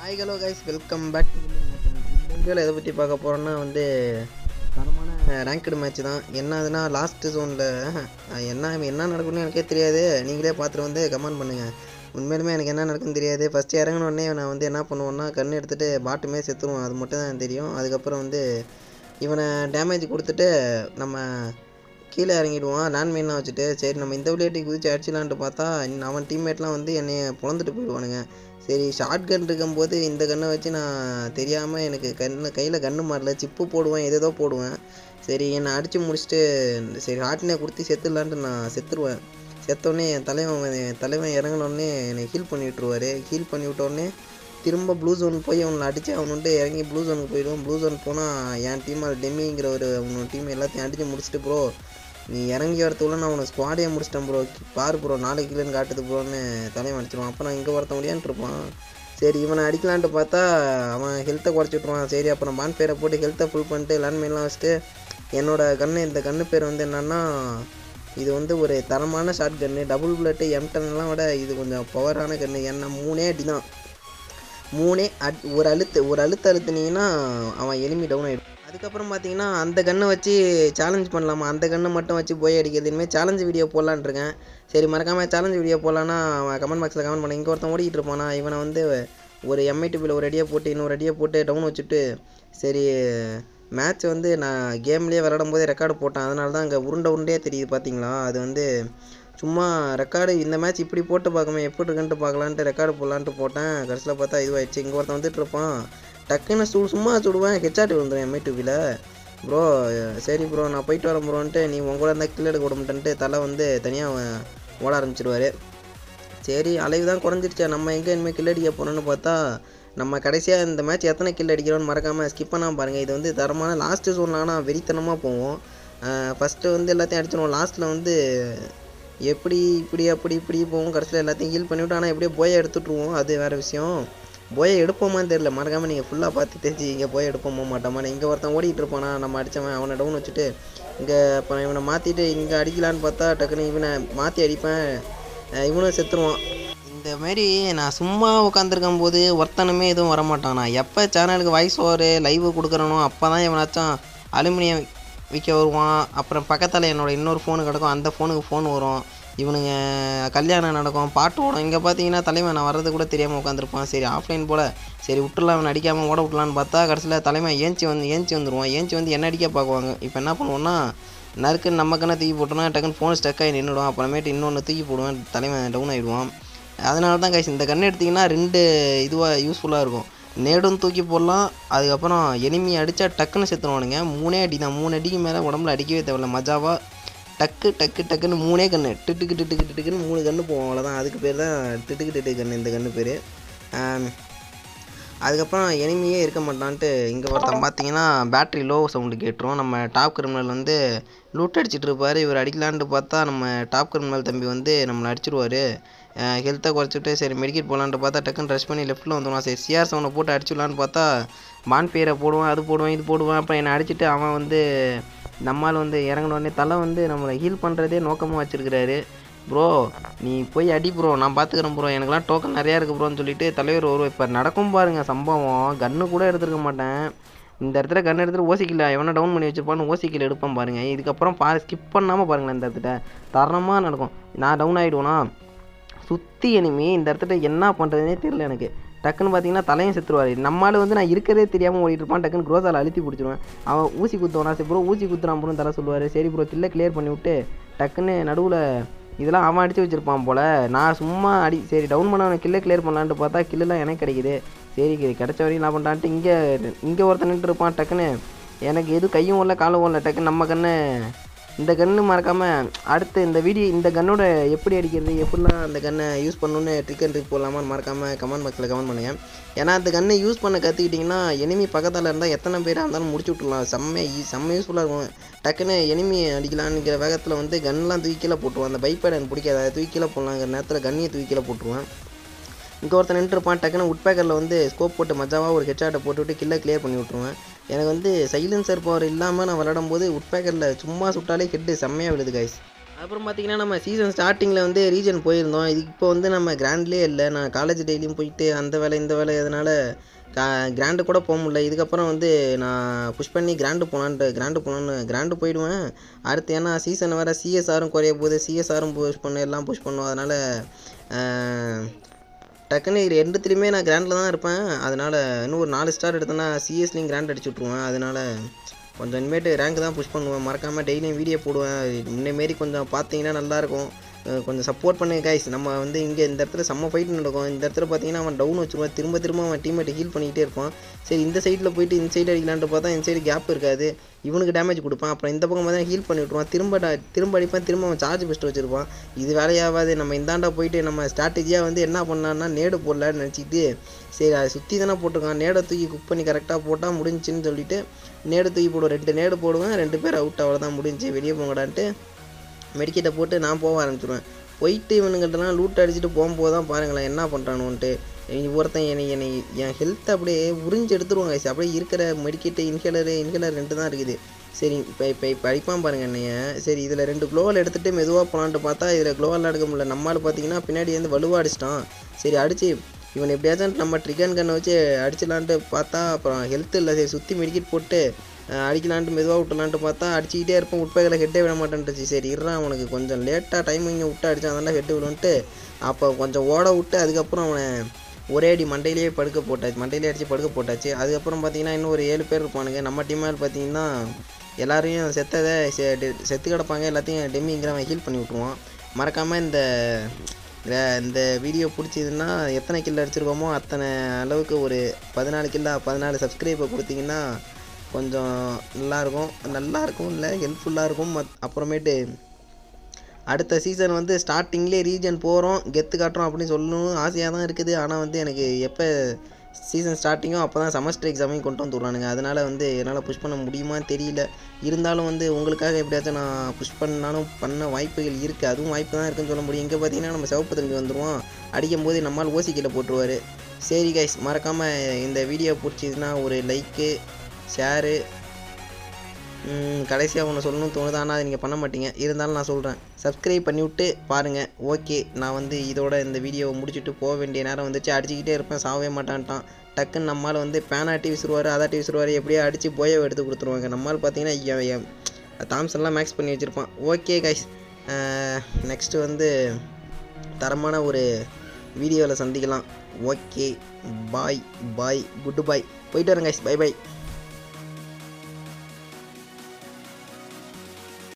Hi hello guys welcome back இந்த வீடியோவில் எதை பற்றி பார்க்க போகிறோன்னா வந்து தரமான ரேங்க்டு மேட்ச் தான் என்ன ஆகுதுன்னா லாஸ்ட் ஜோனில் என்ன என்ன நடக்கும்னு எனக்கே தெரியாது நீங்களே பார்த்துட்டு வந்து கமெண்ட் பண்ணுங்கள் உண்மையிலுமே எனக்கு என்ன நடக்குன்னு தெரியாது ஃபஸ்ட்டு இறங்கின உடனே நான் வந்து என்ன பண்ணுவேன்னா கண் எடுத்துகிட்டு பாட்டுமே செத்துருவேன் அது மட்டும் தான் எனக்கு தெரியும் அதுக்கப்புறம் வந்து இவனை டேமேஜ் கொடுத்துட்டு நம்ம கீழே இறங்கிடுவான் லேண்ட்மைன்லாம் வச்சுட்டு சரி நம்ம இந்த விளையாட்டி குதிச்சு அடிச்சிடலான்ட்டு பார்த்தா இன்னும் அவன் டீம்மேட்லாம் வந்து என்னைய பொழந்துட்டு போயிடுவானுங்க சரி ஷார்ட் கன் இருக்கும்போது இந்த கன்னை வச்சு நான் தெரியாமல் எனக்கு கண்ணு கையில் கன்று மாறல சிப்பு போடுவேன் எதேதோ போடுவேன் சரி என்னை அடித்து முடிச்சுட்டு சரி ஹார்ட்னே கொடுத்து செத்துடலான்ட்டு நான் செத்துருவேன் செத்தோடனே என் தலைவன் என் தலைவன் இறங்கினோடனே என்னை ஹீல் பண்ணி விட்ருவாரு ஹீல் பண்ணி விட்டோடனே திரும்ப ப்ளூ ஜோன் போய் அவனை அடித்து அவன் வந்துட்டு இறங்கி ப்ளூ ஜோனுக்கு போயிடுவான் ப்ளூ ஜோன் போனால் என் டீமால் டெம்மிங்கிற ஒரு அவனோட டீம் எல்லாத்தையும் அடித்து முடிச்சுட்டு ப்ரோ நீ இறங்கி வரத்துக்குள்ள நான் உனக்கு ஸ்குவாடே முடிச்சிட்டேன் ப்ரோ பாரு ப்ரோ நாலு கிலோன்னு காட்டுது ப்ரோன்னு தலைவன் அடிச்சிருவான் அப்போ நான் இங்கே ஒருத்த முடியான்ட்டு இருப்பான் சரி இவனை அடிக்கலான்ட்டு பார்த்தா அவன் ஹெல்த்தை குறைச்சி விட்ருவான் சரி அப்புறம் பான் பேரை போட்டு ஹெல்த்தை ஃபுல் பண்ணிட்டு லேண்ட்மைன்லாம் வச்சுட்டு என்னோட கன்று இந்த கன்று பேர் வந்து என்னன்னா இது வந்து ஒரு தரமான ஷார்ட் கன்று டபுள் புல்லட்டு எம்டன்லாம் விட இது கொஞ்சம் பவரான கன்று ஏன்னா மூணே அடி தான் மூணே அட் ஒரு அழுத்து ஒரு அழுத்து அழுத்துனீங்கன்னா அவன் எலிமி டவுன் ஆகிடும் அதுக்கப்புறம் பார்த்தீங்கன்னா அந்த கன்னை வச்சு சேலஞ்ச் பண்ணலாமா அந்த கன்னை மட்டும் வச்சு போய் அடிக்கிறது இனிமேல் சேலஞ்ச் வீடியோ போடலான்னு இருக்கேன் சரி மறக்காமல் சேலஞ்ச் வீடியோ போடலான்னா அவன் கமெண்ட் பாக்ஸில் கமெண்ட் பண்ண இங்கே ஒருத்தன் ஓடிக்கிட்டு இருப்பானா இவனை வந்து ஒரு எம்ஐடிபியில் ஒரு அடியை போட்டு இன்னொரு அடியை போட்டு டவுன் வச்சுட்டு சரி மேட்ச் வந்து நான் கேம்லேயே விளாடும் போதே ரெக்கார்டு போட்டேன் அதனால தான் அங்கே உருண்டை உருண்டையாக தெரியுது பார்த்தீங்களா அது வந்து சும்மா ரெக்கார்டு இந்த மேட்ச் இப்படி போட்டு பார்க்கமே எப்படி இருக்குன்ட்டு பார்க்கலான்ட்டு ரெக்கார்டு போடலான்ட்டு போட்டேன் கடைசியில் பார்த்தா இதுவாகிடுச்சு இங்கே ஒருத்தன் வந்துட்டு இருப்பான் டக்குன்னு சு சும்மா சுடுவேன் ஹெச்ஆர்டி விழுந்துடும் எம்ஐ டிவியில் ப்ரோ சரி ப்ரோ நான் போயிட்டு வரேன் ப்ரோன்ட்டு நீ உங்க கூட இருந்தால் கில் எடுக்க விடமாட்டேன்ட்டு தலை வந்து தனியாக ஓட ஆரம்பிச்சிடுவார் சரி அலைவு தான் குறைஞ்சிருச்சா நம்ம எங்கே இனிமேல் கில் அடிக்க போகிறோன்னு பார்த்தா நம்ம கடைசியாக இந்த மேட்ச் எத்தனை கில் அடிக்கிறோன்னு மறக்காமல் ஸ்கிப் பண்ணாமல் பாருங்கள் இது வந்து தரமான லாஸ்ட்டு ஜோன் ஆனால் வெறித்தனமாக போவோம் ஃபஸ்ட்டு வந்து எல்லாத்தையும் அடிச்சிடுவோம் லாஸ்ட்டில் வந்து எப்படி இப்படி அப்படி இப்படி போவோம் கடைசியில் எல்லாத்தையும் ஹீல் பண்ணிவிட்டு ஆனால் எப்படியோ போயை எடுத்துட்ருவோம் அது வேறு விஷயம் போயை எடுப்போமான்னு தெரில மறக்காமல் நீங்கள் ஃபுல்லாக பார்த்து தெரிஞ்சு இங்கே போய் எடுப்போமா மாட்டோமான்னு இங்கே ஒருத்தன் ஓடிட்டு இருப்பானா நம்ம அடித்தவன் அவனை டவுன் வச்சுட்டு இங்கே இப்போ இவனை மாற்றிட்டு இங்கே அடிக்கலான்னு பார்த்தா டக்குன்னு இவனை மாற்றி அடிப்பேன் அஹ் இவனும் செத்துருவான் இந்த மாதிரி நான் சும்மா உட்காந்துருக்கும் போது ஒருத்தனுமே எதுவும் வரமாட்டான் நான் எப்போ சேனலுக்கு வாய்ஸ் ஓவர் லைவ் கொடுக்குறனோ அப்போ தான் இவனாச்சும் அலுமினியம் விற்க வருவான் அப்புறம் பக்கத்தில் என்னோட இன்னொரு ஃபோனு கிடக்கும் அந்த ஃபோனுக்கு ஃபோன் வரும் இவனுங்க கல்யாணம் நடக்கும் பாட்டு ஓடும் இங்கே பார்த்தீங்கன்னா தலைவன் நான் வர்றது கூட தெரியாமல் உட்காந்துருப்பான் சரி ஆஃப்லைன் போல் சரி விட்டுலாம் அவன் அடிக்காமல் ஓட விட்டலான்னு பார்த்தா கடைசியில் தலைவன் ஏஞ்சி வந்து ஏஞ்சி வந்துடுவான் ஏஞ்சி வந்து என்ன அடிக்க பார்க்குவாங்க இப்போ என்ன பண்ணுவோன்னா நறுக்குன்னு நமக்குன்னு தூக்கி போட்டோன்னா டக்குன்னு ஃபோன் ஸ்டக் ஆகி நின்றுடுவான் அப்புறமேட்டு இன்னொன்று தூக்கி போடுவேன் தலைவன் டவுன் ஆகிடுவான் அதனால தான் கைஸ் இந்த கன்று எடுத்திங்கன்னா ரெண்டு இதுவாக யூஸ்ஃபுல்லாக இருக்கும் நேடும் தூக்கி போடலாம் அதுக்கப்புறம் எனிமி அடித்தா டக்குன்னு செத்துருவானுங்க மூணே அடி தான் மூணு அடிக்கு மேலே உடம்புல அடிக்கவே தேவையில்ல மஜாவாக டக்கு டக்கு டக்குன்னு மூணே கன்று டிட்டுக்கு டிட்டுக்கு டிட்டுக்குன்னு மூணு கன்று போவோம் அவ்வளோதான் அதுக்கு பேர் தான் டிட்டுக்கு டிட்டு கன்று இந்த கன்று பேர் அதுக்கப்புறம் எனிமியே இருக்க மாட்டான்ட்டு இங்கே ஒருத்தன் பார்த்தீங்கன்னா பேட்ரி லோ சவுண்டு கேட்டுரும் நம்ம டாப் கிரிமினல் வந்து லூட் அடிச்சிட்டு இருப்பார் இவர் அடிக்கலான்ட்டு பார்த்தா நம்ம டாப் கிரிமினல் தம்பி வந்து நம்மளை அடிச்சிருவார் ஹெல்த்தை குறைச்சிட்டு சரி மெடிக்கெட் போகலான்ட்டு பார்த்தா டக்குன்னு ரஷ் பண்ணி லெஃப்ட்டில் வந்துடுவான் சரி சிஆர் செவனை போட்டு அடிச்சுடலான்னு பார்த்தா பான் பேரை போடுவான் அது போடுவான் இது போடுவான் அப்புறம் என்னை அடிச்சுட்டு அவன் வந்து நம்மால் வந்து இறங்கின உடனே தலை வந்து நம்மளை ஹீல் பண்ணுறதே நோக்கமாக வச்சுருக்கிறாரு ப்ரோ நீ போய் அடி ப்ரோ நான் பார்த்துக்கிறேன் ப்ரோ எனக்குலாம் டோக்கன் நிறையா இருக்குது ப்ரோன்னு சொல்லிட்டு தலைவர் ஒரு இப்போ நடக்கும் பாருங்க சம்பவம் கன்று கூட எடுத்துருக்க மாட்டேன் இந்த இடத்துல கன் எடுத்துட்டு ஓசிக்கில் எவனா டவுன் பண்ணி வச்சிருப்பான்னு ஓசிக்கில் எடுப்பேன் பாருங்க இதுக்கப்புறம் பா ஸ்கிப் பண்ணாமல் பாருங்களேன் இந்த இடத்துல தரமாக நடக்கும் நான் டவுன் ஆகிடுவேனா சுற்றி எனிமி இந்த இடத்துல என்ன பண்ணுறதுனே தெரியல எனக்கு டக்குன்னு பார்த்தீங்கன்னா தலையும் செத்துருவார் நம்மளால வந்து நான் இருக்கிறதே தெரியாமல் ஓடிட்டு இருப்பான் டக்குன்னு க்ரோஸால் அழுத்தி பிடிச்சிருவேன் அவன் ஊசி குத்துவானா சரி ப்ரோ ஊசி குத்துறான் ப்ரோன்னு தலை சொல்லுவார் சரி ப்ரோ கில்லை கிளியர் பண்ணி விட்டு டக்குன்னு நடுவில் இதெல்லாம் அவன் அடித்து வச்சிருப்பான் போல் நான் சும்மா அடி சரி டவுன் பண்ண கில்லை கிளியர் பண்ணலான்ட்டு பார்த்தா கில்லுலாம் எனக்கு கிடைக்குது சரி இது கிடைச்ச வரையும் என்ன பண்ணுறான்ட்டு இங்கே இங்கே ஒருத்தன் நின்று இருப்பான் டக்குன்னு எனக்கு எதுவும் கையும் வரல காலும் வரல டக்குன்னு நம்ம கண்ணு இந்த கன்று மறக்காமல் அடுத்து இந்த வீடியோ இந்த கன்னோட எப்படி அடிக்கிறது எப்படிலாம் அந்த கன்னை யூஸ் பண்ணணுன்னு ட்ரிக் அண்ட் ட்ரிக் போடலாமான்னு மறக்காமல் கமெண்ட் பாக்ஸில் கமெண்ட் பண்ணுங்கள் ஏன்னா அந்த கன்னை யூஸ் பண்ண கற்றுக்கிட்டிங்கன்னா எனிமி பக்கத்தில் இருந்தால் எத்தனை பேராக இருந்தாலும் முடிச்சு விட்ருலாம் செம்ம ஈ- செம்ம யூஸ்ஃபுல்லாக இருக்கும் டக்குன்னு எனிமி அடிக்கலான்ங்கிற வேகத்தில் வந்து கன்லாம் தூக்கி கீழே போட்டுருவான் அந்த பைப்பேட் எனக்கு பிடிக்காது அதை தூக்கி கீழே போடலாங்கிற நேரத்தில் கண்ணியை தூக்கி கீழே போட்டுருவான் இங்கே ஒருத்தன் நின்றுருப்பான் டக்குன்னு உட்பேக்கரில் வந்து ஸ்கோப் போட்டு மஜாவாக ஒரு ஹெட்ஷாட்டை போட்டுவிட்டு கில்லை கிளியர் பண்ணி விட்ருவேன் எனக்கு வந்து சைலன்சர் பவர் இல்லாமல் நான் விளையாடும் போது உட்பேக்கரில் சும்மா சுட்டாலே ஹெட்டு செம்மையாக விழுது கைஸ் அப்புறம் பார்த்தீங்கன்னா நம்ம சீசன் ஸ்டார்டிங்கில் வந்து ரீஜன் போயிருந்தோம் இது இப்போ வந்து நம்ம கிராண்ட்லேயே இல்லை நான் காலேஜ் டெய்லியும் போயிட்டு அந்த வேலை இந்த வேலை எதனால் கா கிராண்டு கூட போக முடியல இதுக்கப்புறம் வந்து நான் புஷ் பண்ணி கிராண்டு போகலான்ட்டு கிராண்டு போகலான்னு கிராண்டு போயிடுவேன் அடுத்து ஏன்னா சீசன் வேறு சிஎஸ்ஆரும் குறைய போகுது சிஎஸ்ஆரும் புஷ் பண்ண எல்லாம் புஷ் பண்ணும் அதனால் டக்குன்னு இது ரெண்டுத்துலேயுமே நான் கிராண்டில் தான் இருப்பேன் அதனால் இன்னும் ஒரு நாலு ஸ்டார் எடுத்தேன்னா சிஎஸ்லேயும் கிராண்ட் அடிச்சு விட்ருவேன் அதனால் கொஞ்சம் இனிமேட்டு ரேங்க் தான் புஷ் பண்ணுவேன் மறக்காமல் டெய்லியும் வீடியோ போடுவேன் முன்னேமாரி கொஞ்சம் பார்த்தீங்கன்னா நல்லாயிருக்கும் அஹ் கொஞ்சம் சப்போர்ட் பண்ணுங்க கைஸ் நம்ம வந்து இங்கே இந்த இடத்துல செம்ம ஃபைட் நடக்கும் இந்த இடத்துல பார்த்தீங்கன்னா அவன் டவுன் வச்சுருவான் திரும்ப திரும்ப அவன் டீம்மேட் ஹீல் பண்ணிக்கிட்டே இருப்பான் சரி இந்த சைடில் போயிட்டு இந்த சைடு அடிக்கலான்ட்டு பார்த்தா இந்த சைடு கேப் இருக்காது இவனுக்கு டேமேஜ் கொடுப்பான் அப்புறம் இந்த பக்கம் பார்த்தா ஹீல் பண்ணி விட்ருவான் திரும்ப டா- திரும்ப அடிப்பான் திரும்ப அவன் சார்ஜ் பெஸ்ட் வச்சிருப்பான் இது வேலையாகாது நம்ம இந்தாண்டா போயிட்டு நம்ம ஸ்ட்ராட்டஜியாக வந்து என்ன பண்ணலான்னா நேடு போடலான்னு நினச்சிட்டு சரி அதை சுற்றி தானே போட்டிருக்கான் நேடை தூக்கி குக் பண்ணி கரெக்டாக போட்டால் முடிஞ்சுன்னு சொல்லிட்டு நேடு தூக்கி போடுவேன் ரெண்டு நேடு போடுவேன் ரெண்டு பேர் அவுட் அவ்வளோதான் முடிஞ்சு வெளியே போங்கடான்ட்டு மெடிக்கெட்டை போட்டு நான் போக ஆரம்பிச்சிடுவேன் போயிட்டு இவனுங்கள்ட்டலாம் லூட் அடிச்சுட்டு போகும்போது தான் பாருங்களேன் என்ன பண்ணுறானுன்ட்டு ஒருத்தன் என்னை என்னை என் ஹெல்த் அப்படியே உறிஞ்சு எடுத்துருவாங்க guys. அப்படியே இருக்கிற மெடிக்கெட்டு இன்ஹேலரு இன்ஹேலர் ரெண்டு தான் இருக்குது சரி இப்போ இப்போ இப்போ அடிப்பான் பாருங்க என்னைய சரி இதில் ரெண்டு க்ளோவல் எடுத்துகிட்டு மெதுவாக போகலான்ட்டு பார்த்தா இதில் க்ளோவெல்லாம் எடுக்க முடியல நம்மால் பார்த்தீங்கன்னா பின்னாடி வந்து வலுவாக அடிச்சிட்டான் சரி அடிச்சு இவன் எப்படியாச்சும் நம்ம ட்ரிகன் கன்னை வச்சு அடிச்சிடலான்ட்டு பார்த்தா அப்புறம் ஹெல்த் இல்லை சரி சுற்றி மெடிக்கெட் போட்டு அஹ், அடிக்கலான்ட்டு மெதுவாக விட்டலான்ட்டு பார்த்தா அடிச்சுக்கிட்டே இருப்போம் உட்பகையில் ஹெட்டே விட மாட்டேன்ட்டுச்சு சரி இருறா அவனுக்கு கொஞ்சம் லேட்டாக டைமிங்கை விட்டு அடித்தான் அதெல்லாம் ஹெட்டு விழுன்ட்டு அப்போ கொஞ்சம் ஓட விட்டு அதுக்கப்புறம் அவனை ஒரே அடி மண்டையிலேயே படுக்க போட்டாச்சு மண்டையிலே அடித்து படுக்க போட்டாச்சு அதுக்கப்புறம் பார்த்தீங்கன்னா இன்னும் ஒரு ஏழு பேர் இருப்பானுங்க நம்ம டீமால் பார்த்தீங்கன்னா எல்லாரையும் செத்ததை செ- டெ- செத்து கிடப்பாங்க எல்லாத்தையும் டெம்மிங்கிறவன் ஹீல் பண்ணி விட்ருவான் மறக்காமல் இந்த இந்த- இந்த வீடியோ பிடிச்சதுன்னா எத்தனை கில் அடிச்சிருக்கோமோ அத்தனை அளவுக்கு ஒரு பதினாலு கில்லா பதினாலு சப்ஸ்கிரைபை கொடுத்தீங்கன்னா கொஞ்சம் நல்லாயிருக்கும் நல்லாயிருக்கும் இல்லை ஹெல்ப்ஃபுல்லாக இருக்கும் மத் அப்புறமேட்டு அடுத்த சீசன் வந்து ஸ்டார்டிங்லேயே ரீஜன் போகிறோம் கெத்து காட்டுறோம் அப்படின்னு சொல்லணும் ஆசையாக தான் இருக்குது ஆனால் வந்து எனக்கு எப்போ சீசன் ஸ்டார்டிங்கோ அப்போ தான் செமஸ்டர் எக்ஸாமையும் கொண்டு வந்து விட்றானுங்க அதனால் வந்து என்னால் புஷ் பண்ண முடியுமான்னு தெரியல இருந்தாலும் வந்து உங்களுக்காக எப்படியாச்சும் நான் புஷ் பண்ணாலும் பண்ண வாய்ப்புகள் இருக்குது அதுவும் வாய்ப்பு தான் இருக்குன்னு சொல்ல முடியும் இங்கே பார்த்தீங்கன்னா நம்ம சிவப்பு தம்பி வந்துடுவோம் அடிக்கும் போது நம்மால் ஓசி கீழே போட்டுருவார் சரி கைஸ் மறக்காமல் இந்த வீடியோ பிடிச்சதுன்னா ஒரு லைக்கு ஷேரு கடைசியாக ஒன்று சொல்லணும்னு தோணுது ஆனால் அதை நீங்கள் பண்ண மாட்டீங்க இருந்தாலும் நான் சொல்கிறேன் சப்ஸ்கிரைப் பண்ணிவிட்டு பாருங்கள் ஓகே நான் வந்து இதோட இந்த வீடியோவை முடிச்சுட்டு போக வேண்டிய நேரம் வந்துச்சு அடிச்சுக்கிட்டே இருப்பேன் சாகவே மாட்டான்ட்டான் டக்குன்னு நம்மால் வந்து பேனாட்டி விசிறுவார் அதாட்டி விசிறுவார் எப்படியோ அடித்து போயை எடுத்து கொடுத்துருவாங்க நம்மால் பார்த்தீங்கன்னா எ- எ- தாம்சன்லாம் மேக்ஸ் பண்ணி வச்சுருப்பான் ஓகே கைஸ் நெக்ஸ்ட்டு வந்து தரமான ஒரு வீடியோவில் சந்திக்கலாம் ஓகே பாய் பாய் குட் பாய் போயிட்டு வரேன் கைஸ் பை பை